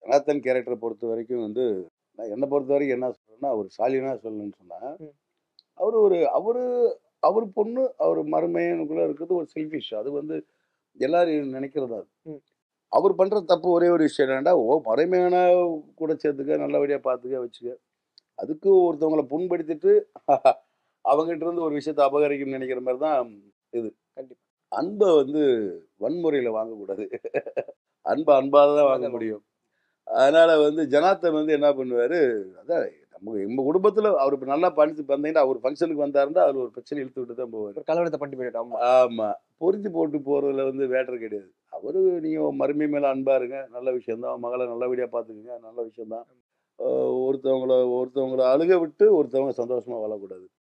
ஜனார்த்தன் கேரக்டரை பொறுத்த வரைக்கும் வந்து நான் என்னை பொறுத்த வரைக்கும் என்ன சொல்றேன்னா அவர் சாலினா சொல்லணும்னு சொன்னா ம். அவர் ஒரு அவரு அவர் பொண்ணு அவர் மருமையனுக்குள்ள இருக்கிறது ஒரு செல்ஃபிஷ் அது வந்து எல்லாரும் நினைக்கிறது அது ம். அவர் பண்ற தப்பு ஒரே ஒரு விஷயம் என்னன்னா ஓ மறைமையான கூட சேர்த்துக்க நல்லபடியா பார்த்துக்க வச்சுக்க அதுக்கு ஒருத்தவங்கள புண்படுத்திட்டு அவங்ககிட்ட இருந்து ஒரு விஷயத்தை அபகரிக்கணும்னு நினைக்கிற மாதிரி தான் இது கண்டிப்பா. அன்பை வந்து வன்முறையில வாங்கக்கூடாது அன்பை அன்பாக தான் வாங்க முடியும் அதனால வந்து ஜனார்த்தன் வந்து என்ன பண்ணுவாரு அதான் நம்ம எங்க குடும்பத்துல அவர் இப்ப நல்லா பண்ணிட்டு வந்தீங்கன்னா அவர் ஃபங்க்ஷனுக்கு வந்தாருந்தா அவர் ஒரு பிரச்சனை இழுத்து விட்டு தான் போவார் ஒரு கலவரத்தை பண்ணி போயிட்டோம் ஆமா ஆமா பொருத்தி போட்டு போறதுல வந்து வேட்டர் கிடையாது அவரு நீங்க மருமை மேல அன்பா இருங்க நல்ல விஷயம்தான் மகளை நல்லபடியா பாத்துக்கங்க நல்ல விஷயம்தான் ஆஹ் ஒருத்தவங்கள ஒருத்தவங்கள அழுக விட்டு ஒருத்தவங்க சந்தோஷமா வாழக்கூடாது